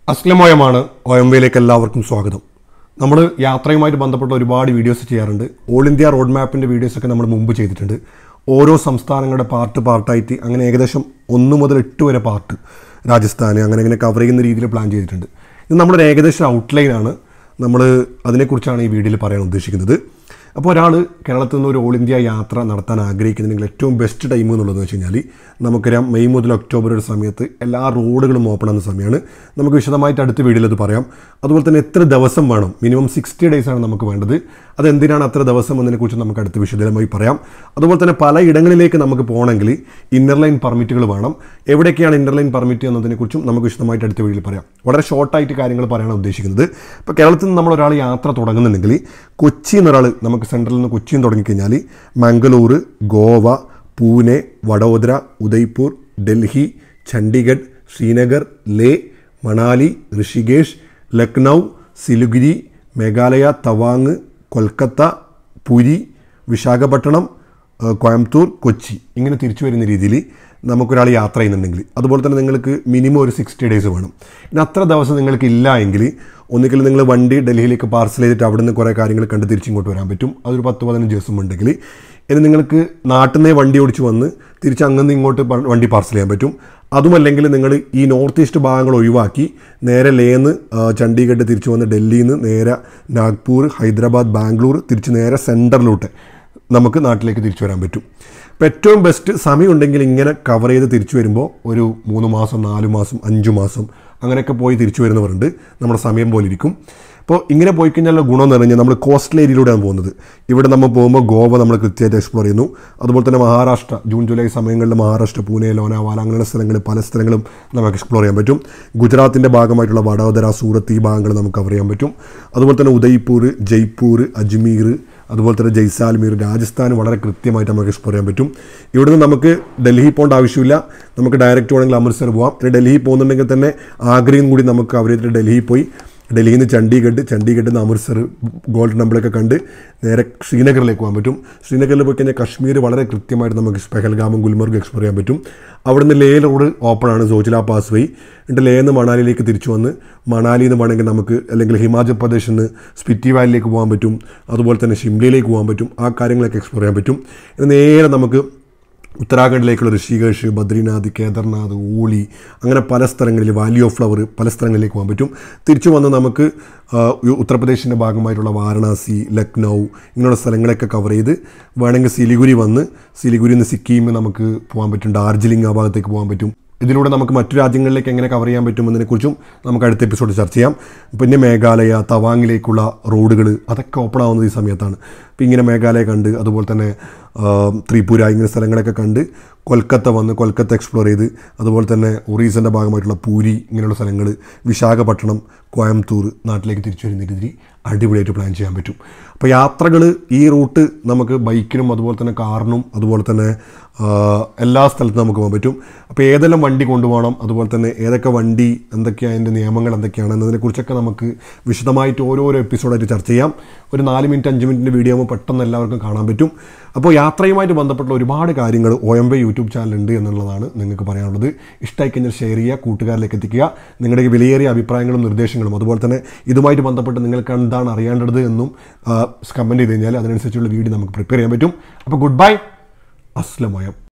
അസ്ലമയമാണ് O M വിയിലേക്ക് എല്ലാവർക്കും സ്വാഗതം നമ്മൾ യാത്രയുമായിട്ട് ബന്ധപ്പെട്ട ഒരുപാട് വീഡിയോസ് ചെയ്യാറുണ്ട് ഓൾ ഇന്ത്യ റോഡ് മാപ്പിൻ്റെ വീഡിയോസൊക്കെ നമ്മൾ മുമ്പ് ചെയ്തിട്ടുണ്ട് ഓരോ സംസ്ഥാനങ്ങളുടെ പാർട്ട് പാർട്ടായിട്ട് അങ്ങനെ ഏകദേശം ഒന്ന് മുതൽ എട്ട് വരെ പാർട്ട് രാജസ്ഥാൻ അങ്ങനെ അങ്ങനെ കവർ ചെയ്യുന്ന രീതിയിൽ പ്ലാൻ ചെയ്തിട്ടുണ്ട് ഇത് നമ്മുടെ ഒരു ഏകദേശം ഔട്ട്ലൈനാണ് നമ്മൾ അതിനെക്കുറിച്ചാണ് ഈ വീഡിയോയിൽ പറയാൻ ഉദ്ദേശിക്കുന്നത് അപ്പോൾ ഒരാൾ കേരളത്തിൽ നിന്ന് ഒരു ഓൾ ഇന്ത്യ യാത്ര നടത്താൻ ആഗ്രഹിക്കുന്നുണ്ടെങ്കിൽ ഏറ്റവും ബെസ്റ്റ് ടൈം എന്നുള്ളത് വെച്ച് കഴിഞ്ഞാൽ നമുക്കറിയാം മെയ് മുതൽ ഒക്ടോബർ ഒരു സമയത്ത് എല്ലാ റോഡുകളും ഓപ്പൺ ആകുന്ന സമയമാണ് നമുക്ക് വിശദമായിട്ട് അടുത്ത വീഡിയോയിൽ അത് പറയാം അതുപോലെ തന്നെ എത്ര ദിവസം വേണം മിനിമം സിക്സ്റ്റി ഡേയ്സ് ആണ് നമുക്ക് വേണ്ടത് അതെന്തിനാണ് അത്ര ദിവസം എന്നതിനെക്കുറിച്ച് നമുക്ക് അടുത്ത വിശദമായി പറയാം അതുപോലെ തന്നെ പല ഇടങ്ങളിലേക്ക് നമുക്ക് പോകണമെങ്കിൽ ഇന്നർ ലൈൻ പെർമിറ്റുകൾ വേണം എവിടേക്കാണ് ഇന്നർ ലൈൻ പെർമിറ്റ് എന്നതിനെക്കുറിച്ചും നമുക്ക് വിശദമായിട്ട് അടുത്ത വീഡിയോയിൽ പറയാം വളരെ ഷോർട്ടായിട്ട് കാര്യങ്ങൾ പറയാനാണ് ഉദ്ദേശിക്കുന്നത് ഇപ്പോൾ കേരളത്തിൽ നിന്ന് നമ്മൾ ഒരാൾ യാത്ര തുടങ്ങുന്നുണ്ടെങ്കിൽ കൊച്ചി എന്നൊരാൾ നമുക്ക് സെൻട്രലിൽ നിന്ന് കൊച്ചിയിൽ നിന്ന് തുടങ്ങിക്കഴിഞ്ഞാൽ മംഗളൂർ ഗോവ പൂനെ വഡോദര ഉദയ്പൂർ ഡൽഹി ചണ്ഡീഗഡ് ശ്രീനഗർ ലേ മണാലി ഋഷികേഷ് ലക്നൗ സിലുഗിരി മേഘാലയ തവാങ് കൊൽക്കത്ത പുരി വിശാഖപട്ടണം ഏഹ് കോയമ്പത്തൂർ കൊച്ചി ഇങ്ങനെ തിരിച്ചു വരുന്ന രീതിയിൽ നമുക്കൊരാൾ യാത്ര ചെയ്യുന്നുണ്ടെങ്കിൽ അതുപോലെ തന്നെ നിങ്ങൾക്ക് മിനിമം ഒരു സിക്സ്റ്റി ഡേയ്സ് വേണം ഇനി അത്ര ദിവസം നിങ്ങൾക്ക് ഇല്ല എങ്കിൽ ഒന്നുകിൽ നിങ്ങൾ വണ്ടി ഡൽഹിയിലേക്ക് പാർസൽ ചെയ്തിട്ട് അവിടെ നിന്ന് കുറേ കാര്യങ്ങൾ കണ്ട് തിരിച്ചിങ്ങോട്ട് വരാൻ പറ്റും അതൊരു പത്ത് പതിനഞ്ച് ദിവസം ഉണ്ടെങ്കിൽ ഇനി നിങ്ങൾക്ക് നാട്ടിൽ നിന്നേ വണ്ടി ഓടിച്ച് വന്ന് തിരിച്ച് അങ്ങനെ ഇങ്ങോട്ട് പ- വണ്ടി പാർസൽ ചെയ്യാൻ പറ്റും അതുമല്ലെങ്കിൽ നിങ്ങൾ ഈ നോർത്ത് ഈസ്റ്റ് ഭാഗങ്ങൾ ഒഴിവാക്കി നേരെ ലേന്ന് ആ, ചണ്ഡീഗഡ് തിരിച്ചു വന്ന് ഡൽഹിയിൽ നിന്ന് നേരെ നാഗ്പൂർ ഹൈദരാബാദ് ബാംഗ്ലൂർ തിരിച്ച് നേരെ സെൻറ്ററിലോട്ട് നമുക്ക് നാട്ടിലേക്ക് തിരിച്ചു വരാൻ പറ്റും അപ്പോൾ ഏറ്റവും ബെസ്റ്റ് സമയമുണ്ടെങ്കിൽ ഇങ്ങനെ കവർ ചെയ്ത് തിരിച്ചു വരുമ്പോൾ ഒരു മൂന്ന് മാസം നാല് മാസം അഞ്ച് മാസം അങ്ങനെയൊക്കെ പോയി തിരിച്ചു വരുന്നവരുണ്ട് നമ്മുടെ സമയം പോലെ ഇരിക്കും അപ്പോൾ ഇങ്ങനെ പോയി കഴിഞ്ഞാൽ ഗുണം എന്ന് പറഞ്ഞാൽ നമ്മൾ കോസ്റ്റൽ ഏരിയയിലൂടെയാണ് പോകുന്നത് ഇവിടെ നമ്മൾ പോകുമ്പോൾ ഗോവ നമ്മൾ കൃത്യമായിട്ട് എക്സ്പ്ലോർ ചെയ്യുന്നു അതുപോലെ തന്നെ മഹാരാഷ്ട്ര ജൂൺ ജൂലൈ സമയങ്ങളിൽ മഹാരാഷ്ട്ര പൂനെ ലോനാവാല അങ്ങനെയുള്ള സ്ഥലങ്ങൾ പല സ്ഥലങ്ങളും നമുക്ക് എക്സ്പ്ലോർ ചെയ്യാൻ പറ്റും ഗുജറാത്തിൻ്റെ ഭാഗമായിട്ടുള്ള വഡോദര സൂറത്ത് ഈ ഭാഗങ്ങൾ നമുക്ക് കവർ ചെയ്യാൻ പറ്റും അതുപോലെ തന്നെ ഉദയ്പൂർ ജയ്പൂർ അജ്മീർ അതുപോലെ തന്നെ ജയ്സാൽമീർ രാജസ്ഥാൻ വളരെ കൃത്യമായിട്ട് നമുക്ക് എക്സ്പ്ലോർ ചെയ്യാൻ പറ്റും ഇവിടുന്ന് നമുക്ക് ഡൽഹി പോകേണ്ട ആവശ്യമില്ല നമുക്ക് ഡയറക്റ്റ് പോകണമെങ്കിൽ അമൃത്സർ പോകാം പിന്നെ ഡൽഹി പോകുന്നുണ്ടെങ്കിൽ തന്നെ ആഗ്രയും കൂടി നമുക്ക് കവർ ചെയ്തിട്ട് ഡൽഹി പോയി ഡൽഹിയിൽ നിന്ന് ചണ്ഡീഗഡ് ചണ്ഡീഗഡിൽ നിന്ന് അമൃത്സർ ഗോൾഡൻ ടെമ്പിളൊക്കെ കണ്ട് നേരെ ശ്രീനഗറിലേക്ക് പോകാൻ പറ്റും ശ്രീനഗറിൽ പോയി കഴിഞ്ഞാൽ കശ്മീർ വളരെ കൃത്യമായിട്ട് നമുക്ക് പെഹൽഗാമും ഗുൽമർഗ് എക്സ്പ്ലോർ ചെയ്യാൻ പറ്റും അവിടുന്ന് ലേ റോഡ് ഓപ്പൺ ആണ് സോജില പാസ് വഴി എന്നിട്ട് ലേ നിന്ന് മണാലിയിലേക്ക് തിരിച്ചു വന്ന് മണാലിയിൽ നിന്ന് വേണമെങ്കിൽ നമുക്ക് അല്ലെങ്കിൽ ഹിമാചൽ പ്രദേശിൽ നിന്ന് സ്പിറ്റി വാലിയിലേക്ക് പോകാൻ പറ്റും അതുപോലെ തന്നെ ഷിംലയിലേക്ക് പോകാൻ പറ്റും ആ കാര്യങ്ങളൊക്കെ എക്സ്പ്ലോർ ചെയ്യാൻ പറ്റും ഇത് നേരെ നമുക്ക് ഉത്തരാഖണ്ഡിലേക്കുള്ള ഋഷികേഷ് ബദ്രിനാഥ് കേദർനാഥ് ഊളി അങ്ങനെ പല സ്ഥലങ്ങളിൽ വാലി ഓഫ് ഫ്ലവർ പല സ്ഥലങ്ങളിലേക്ക് പോകാൻ പറ്റും തിരിച്ചു വന്ന് നമുക്ക് ആ, ഉ- ഉത്തർപ്രദേശിൻ്റെ ഭാഗമായിട്ടുള്ള വാരണാസി ലക്നൗ ഇങ്ങനെയുള്ള സ്ഥലങ്ങളൊക്കെ കവർ ചെയ്ത് വേണമെങ്കിൽ സിലിഗുരി വന്ന് സിലിഗുരിയിൽ നിന്ന് സിക്കിമിൽ നമുക്ക് പോകാൻ പറ്റും ഡാർജിലിംഗ് ആ ഭാഗത്തേക്ക് പോകാൻ പറ്റും ഇതിലൂടെ നമുക്ക് മറ്റു രാജ്യങ്ങളിലേക്ക് എങ്ങനെ കവർ ചെയ്യാൻ പറ്റുമെന്നതിനെക്കുറിച്ചും നമുക്ക് അടുത്ത എപ്പിസോഡ് ചർച്ച ചെയ്യാം പിന്നെ മേഘാലയ തവാങ്ങിലേക്കുള്ള റോഡുകൾ അതൊക്കെ ഓപ്പൺ ആവുന്നത് ഈ സമയത്താണ് അപ്പോൾ ഇങ്ങനെ മേഘാലയ കണ്ട് അതുപോലെ തന്നെ ആ, ത്രിപുര ഇങ്ങനെ സ്ഥലങ്ങളൊക്കെ കണ്ട് കൊൽക്കത്ത വന്ന് കൊൽക്കത്ത എക്സ്പ്ലോർ ചെയ്ത് അതുപോലെ തന്നെ ഒറീസൻ്റെ ഭാഗമായിട്ടുള്ള പൂരി ഇങ്ങനെയുള്ള സ്ഥലങ്ങൾ വിശാഖപട്ടണം കോയമ്പത്തൂർ നാട്ടിലേക്ക് തിരിച്ചു വരുന്ന രീതി അടിപൊളിയായിട്ട് പ്ലാൻ ചെയ്യാൻ പറ്റും അപ്പോൾ യാത്രകൾ ഈ റൂട്ട് നമുക്ക് ബൈക്കിനും അതുപോലെ തന്നെ കാറിനും അതുപോലെ തന്നെ ആ, എല്ലാ സ്ഥലത്തും നമുക്ക് പോകാൻ പറ്റും അപ്പോൾ ഏതെല്ലാം വണ്ടി കൊണ്ടുപോകണം അതുപോലെ തന്നെ ഏതൊക്കെ വണ്ടി എന്തൊക്കെയാണ് അതിൻ്റെ നിയമങ്ങൾ എന്തൊക്കെയാണ് എന്നതിനെക്കുറിച്ചൊക്കെ നമുക്ക് വിശദമായിട്ട് ഓരോരോ എപ്പിസോഡായിട്ട് ചർച്ച ചെയ്യാം ഒരു നാല് മിനിറ്റ് അഞ്ച് മിനിറ്റിൻ്റെ വീഡിയോ ആകുമ്പോൾ പെട്ടെന്ന് എല്ലാവർക്കും കാണാൻ പറ്റും അപ്പോൾ യാത്രയുമായിട്ട് ബന്ധപ്പെട്ട ഒരുപാട് കാര്യങ്ങൾ O M by YouTube channel ഉണ്ട് എന്നുള്ളതാണ് നിങ്ങൾക്ക് പറയാനുള്ളത് ഇഷ്ടമായി കഴിഞ്ഞാൽ ഷെയർ ചെയ്യുക കൂട്ടുകാരിലേക്ക് എത്തിക്കുക നിങ്ങളുടെ ഈ വിലയേറിയ അഭിപ്രായങ്ങളും നിർദ്ദേശങ്ങളും അതുപോലെ തന്നെ ഇതുമായിട്ട് ബന്ധപ്പെട്ട് നിങ്ങൾക്ക് എന്താണ് അറിയേണ്ടത് എന്നും കമൻറ്റ് ചെയ്ത് കഴിഞ്ഞാൽ അതിനനുസരിച്ചുള്ള വീഡിയോ നമുക്ക് പ്രിപ്പയർ ചെയ്യാൻ പറ്റും അപ്പോൾ ഗുഡ് ബൈ അസ്ലമയം